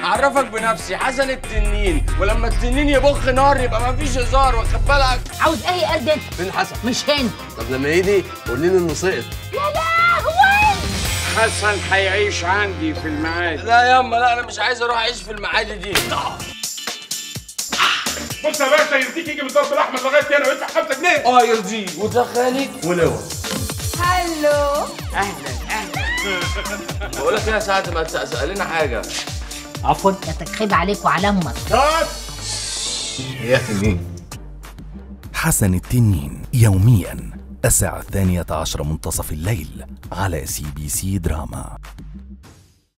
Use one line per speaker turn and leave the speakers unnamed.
اعرفك بنفسي حسن التنين ولما التنين يبخ نار يبقى مفيش هزار واخد بالك
عاوز ايه يا قرد انت
فين حسن
مش هنا
طب لما يجي قولي له انه سقط
يا لهوي
حسن هيعيش عندي في المعاد
لا ياما لا انا مش عايز اروح اعيش في المعادي دي
بص يا باشا يرضيك يجي بالضرب الاحمر لغايه هنا ويدفع 5 جنيه
اه يرضيه وده خالد ولو
هلو
بقول لك ايه يا سعد ما تسال لنا حاجه
عفوا
يا تكخيب عليك وعلى امك
يا تنين
حسن التنين يوميا الساعة الثانية عشر منتصف الليل على سي بي سي دراما